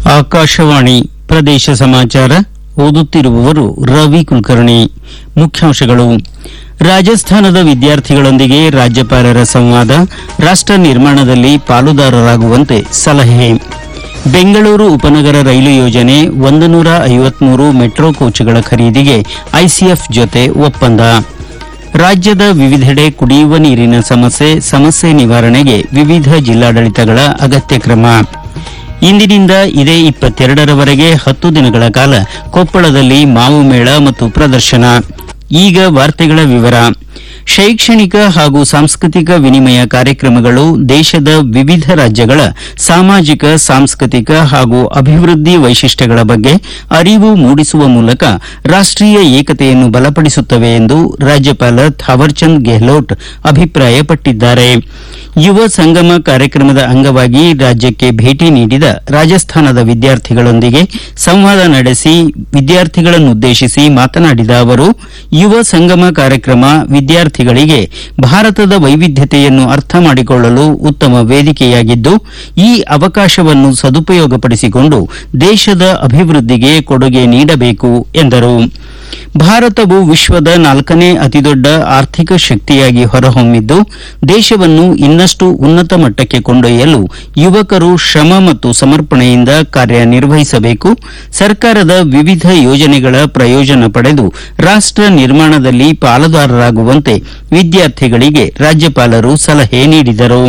ಆಕಾಶವಾಣಿ ಪ್ರದೇಶ ಸಮಾಚಾರ ಓದುತ್ತಿರುವವರು ರವಿ ಕುಲಕರ್ಣಿ ಮುಖ್ಯಾಂಶಗಳು ರಾಜಸ್ಥಾನದ ವಿದ್ಯಾರ್ಥಿಗಳೊಂದಿಗೆ ರಾಜ್ಯಪಾಲರ ಸಂವಾದ ರಾಷ್ಟ ನಿರ್ಮಾಣದಲ್ಲಿ ಪಾಲುದಾರರಾಗುವಂತೆ ಸಲಹೆ ಬೆಂಗಳೂರು ಉಪನಗರ ರೈಲು ಯೋಜನೆ ಒಂದು ನೂರ ಐವತ್ಮೂರು ಮೆಟ್ರೋ ಕೋಚ್ಗಳ ಖರೀದಿಗೆ ಐಸಿಎಫ್ ಜೊತೆ ಒಪ್ಪಂದ ರಾಜ್ಯದ ವಿವಿಧೆಡೆ ಕುಡಿಯುವ ನೀರಿನ ಸಮಸ್ಯೆ ಸಮಸ್ಯೆ ನಿವಾರಣೆಗೆ ವಿವಿಧ ಜಿಲ್ಲಾಡಳಿತಗಳ ಅಗತ್ಯ ಕ್ರಮ ಇಂದಿನಿಂದ ಇದೇ ಇಪ್ಪತ್ತೆರಡರವರೆಗೆ ಹತ್ತು ದಿನಗಳ ಕಾಲ ಕೊಪ್ಪಳದಲ್ಲಿ ಮಾವು ಮೇಳ ಮತ್ತು ಪ್ರದರ್ಶನ ಈಗ ವಾರ್ತೆಗಳ ವಿವರ ಶೈಕ್ಷಣಿಕ ಹಾಗೂ ಸಾಂಸ್ಕೃತಿಕ ವಿನಿಮಯ ಕಾರ್ಯಕ್ರಮಗಳು ದೇಶದ ವಿವಿಧ ರಾಜ್ಯಗಳ ಸಾಮಾಜಿಕ ಸಾಂಸ್ಕೃತಿಕ ಹಾಗೂ ಅಭಿವೃದ್ಧಿ ವೈಶಿಷ್ಟ್ಯಗಳ ಬಗ್ಗೆ ಅರಿವು ಮೂಡಿಸುವ ಮೂಲಕ ರಾಷ್ಟೀಯ ಏಕತೆಯನ್ನು ಬಲಪಡಿಸುತ್ತವೆ ಎಂದು ರಾಜ್ಯಪಾಲ ಥಾವರ್ಚಂದ್ ಗೆಹ್ಲೋಟ್ ಅಭಿಪ್ರಾಯಪಟ್ಟಿದ್ದಾರೆ ಯುವ ಸಂಗಮ ಕಾರ್ಯಕ್ರಮದ ಅಂಗವಾಗಿ ರಾಜ್ಯಕ್ಕೆ ಭೇಟಿ ನೀಡಿದ ರಾಜಸ್ಥಾನದ ವಿದ್ಯಾರ್ಥಿಗಳೊಂದಿಗೆ ಸಂವಾದ ನಡೆಸಿ ವಿದ್ಯಾರ್ಥಿಗಳನ್ನುದ್ದೇಶಿಸಿ ಮಾತನಾಡಿದ ಅವರು ಯುವ ಸಂಗಮ ಕಾರ್ಯಕ್ರಮ ವಿದ್ಯಾರ್ಥಿಗಳಿಗೆ ಭಾರತದ ವೈವಿಧ್ಯತೆಯನ್ನು ಅರ್ಥ ಮಾಡಿಕೊಳ್ಳಲು ಉತ್ತಮ ವೇದಿಕೆಯಾಗಿದ್ದು ಈ ಅವಕಾಶವನ್ನು ಸದುಪಯೋಗಪಡಿಸಿಕೊಂಡು ದೇಶದ ಅಭಿವೃದ್ಧಿಗೆ ಕೊಡುಗೆ ನೀಡಬೇಕು ಎಂದರು ಭಾರತವು ವಿಶ್ವದ ನಾಲ್ಕನೇ ಅತಿದೊಡ್ಡ ಆರ್ಥಿಕ ಶಕ್ತಿಯಾಗಿ ಹೊರಹೊಮ್ಮಿದ್ದು ದೇಶವನ್ನು ಇನ್ನಷ್ಟು ಉನ್ನತ ಮಟ್ಟಕ್ಕೆ ಕೊಂಡೊಯ್ಯಲು ಯುವಕರು ಶ್ರಮ ಮತ್ತು ಸಮರ್ಪಣೆಯಿಂದ ಕಾರ್ಯನಿರ್ವಹಿಸಬೇಕು ಸರ್ಕಾರದ ವಿವಿಧ ಯೋಜನೆಗಳ ಪ್ರಯೋಜನ ಪಡೆದು ರಾಷ್ಟ ನಿರ್ಮಾಣದಲ್ಲಿ ಪಾಲುದಾರರಾಗುವಂತೆ ವಿದ್ಯಾರ್ಥಿಗಳಿಗೆ ರಾಜ್ಯಪಾಲರು ಸಲಹೆ ನೀಡಿದರು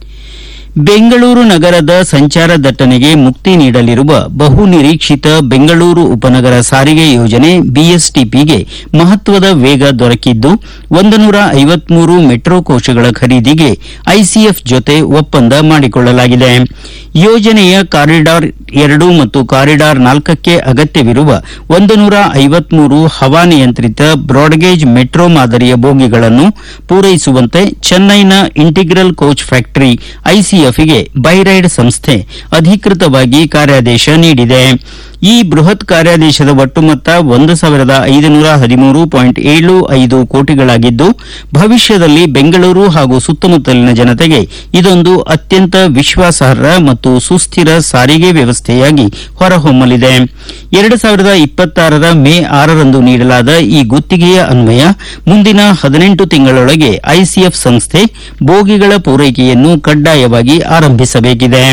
ಬೆಂಗಳೂರು ನಗರದ ಸಂಚಾರ ದಟ್ಟಣೆಗೆ ಮುಕ್ತಿ ನೀಡಲಿರುವ ಬಹು ನಿರೀಕ್ಷಿತ ಬೆಂಗಳೂರು ಉಪನಗರ ಸಾರಿಗೆ ಯೋಜನೆ ಬಿಎಸ್ಟಿಪಿಗೆ ಮಹತ್ವದ ವೇಗ ದೊರಕಿದ್ದು ಒಂದು ನೂರ ಐವತ್ಮೂರು ಮೆಟ್ರೋ ಕೋಶಗಳ ಖರೀದಿಗೆ ಐಸಿಎಫ್ ಜೊತೆ ಒಪ್ಪಂದ ಮಾಡಿಕೊಳ್ಳಲಾಗಿದೆ ಯೋಜನೆಯ ಕಾರಿಡಾರ್ ಎರಡು ಮತ್ತು ಕಾರಿಡಾರ್ ನಾಲ್ಕಕ್ಕೆ ಅಗತ್ಯವಿರುವ ಒಂದು ನೂರ ಐವತ್ಮೂರು ಹವಾನಿಯಂತ್ರಿತ ಬ್ರಾಡ್ಗೇಜ್ ಮೆಟ್ರೋ ಮಾದರಿಯ ಬೋಗಿಗಳನ್ನು ಪೂರೈಸುವಂತೆ ಚೆನ್ನೈನ ಇಂಟಿಗ್ರಲ್ ಕೋಚ್ ಫ್ಯಾಕ್ಟರಿ ಐಸಿಎಫ್ಗೆ ಬೈರೈಡ್ ಸಂಸ್ಥೆ ಅಧಿಕೃತವಾಗಿ ಕಾರ್ಯಾದೇಶ ನೀಡಿದೆ ಈ ಬೃಹತ್ ಕಾರ್ಯಾದೇಶದ ಒಟ್ಟು ಮೊತ್ತ ಒಂದು ಸಾವಿರದ ಐದುನೂರ ಹದಿಮೂರು ಪಾಯಿಂಟ್ ಏಳು ಐದು ಕೋಟಿಗಳಾಗಿದ್ದು ಭವಿಷ್ಯದಲ್ಲಿ ಬೆಂಗಳೂರು ಹಾಗೂ ಸುತ್ತಮುತ್ತಲಿನ ಜನತೆಗೆ ಇದೊಂದು ಅತ್ಯಂತ ವಿಶ್ವಾಸಾರ್ಹ ಮತ್ತು ಸುಸ್ಥಿರ ಸಾರಿಗೆ ವ್ಯವಸ್ಥೆಯಾಗಿ ಹೊರಹೊಮ್ಮಲಿದೆ ಎರಡು ಸಾವಿರದ ಇಪ್ಪತ್ತಾರರ ಮೇ ಆರರಂದು ನೀಡಲಾದ ಈ ಗುತ್ತಿಗೆಯ ಅನ್ವಯ ಮುಂದಿನ ಹದಿನೆಂಟು ತಿಂಗಳೊಳಗೆ ಐಸಿಎಫ್ ಸಂಸ್ಥೆ ಬೋಗಿಗಳ ಪೂರೈಕೆಯನ್ನು ಕಡ್ಡಾಯವಾಗಿ ಆರಂಭಿಸಬೇಕಿದೆ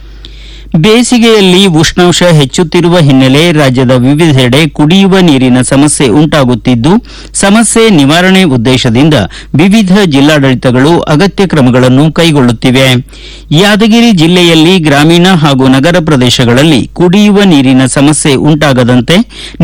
ಬೇಸಿಗೆಯಲ್ಲಿ ಉಷ್ಣಾಂಶ ಹೆಚ್ಚುತ್ತಿರುವ ಹಿನ್ನೆಲೆ ರಾಜ್ಯದ ವಿವಿಧೆಡೆ ಕುಡಿಯುವ ನೀರಿನ ಸಮಸ್ಯೆ ಉಂಟಾಗುತ್ತಿದ್ದು ಸಮಸ್ಯೆ ನಿವಾರಣೆ ಉದ್ದೇಶದಿಂದ ವಿವಿಧ ಜಿಲ್ಲಾಡಳಿತಗಳು ಅಗತ್ಯ ಕ್ರಮಗಳನ್ನು ಕೈಗೊಳ್ಳುತ್ತಿವೆ ಯಾದಗಿರಿ ಜಿಲ್ಲೆಯಲ್ಲಿ ಗ್ರಾಮೀಣ ಹಾಗೂ ನಗರ ಪ್ರದೇಶಗಳಲ್ಲಿ ಕುಡಿಯುವ ನೀರಿನ ಸಮಸ್ಯೆ ಉಂಟಾಗದಂತೆ